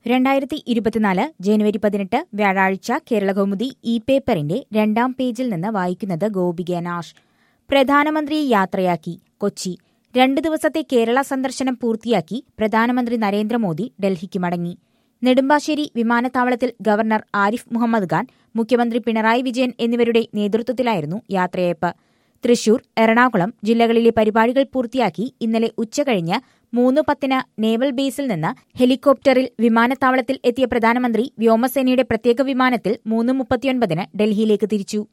രണ്ടായിരത്തി ഇരുപത്തിനാല് ജനുവരി പതിനെട്ട് വ്യാഴാഴ്ച കേരളകൗമുദി ഇ പേപ്പറിന്റെ രണ്ടാം പേജിൽ നിന്ന് വായിക്കുന്നത് ഗോപിക നാഷ് പ്രധാനമന്ത്രിയെ യാത്രയാക്കി കൊച്ചി രണ്ടു ദിവസത്തെ കേരള സന്ദർശനം പൂർത്തിയാക്കി പ്രധാനമന്ത്രി നരേന്ദ്രമോദി ഡൽഹിക്ക് മടങ്ങി നെടുമ്പാശ്ശേരി വിമാനത്താവളത്തിൽ ഗവർണർ ആരിഫ് മുഹമ്മദ് ഖാൻ മുഖ്യമന്ത്രി പിണറായി വിജയൻ എന്നിവരുടെ നേതൃത്വത്തിലായിരുന്നു യാത്രയയപ്പ് തൃശൂർ എറണാകുളം ജില്ലകളിലെ പരിപാടികൾ പൂർത്തിയാക്കി ഇന്നലെ ഉച്ചകഴിഞ്ഞ് മൂന്ന് പത്തിന് നേവൽ ബേസിൽ നിന്ന് ഹെലികോപ്റ്ററിൽ വിമാനത്താവളത്തിൽ എത്തിയ പ്രധാനമന്ത്രി വ്യോമസേനയുടെ പ്രത്യേക വിമാനത്തിൽ മൂന്ന് മുപ്പത്തിയൊൻപതിന് ഡൽഹിയിലേക്ക് തിരിച്ചു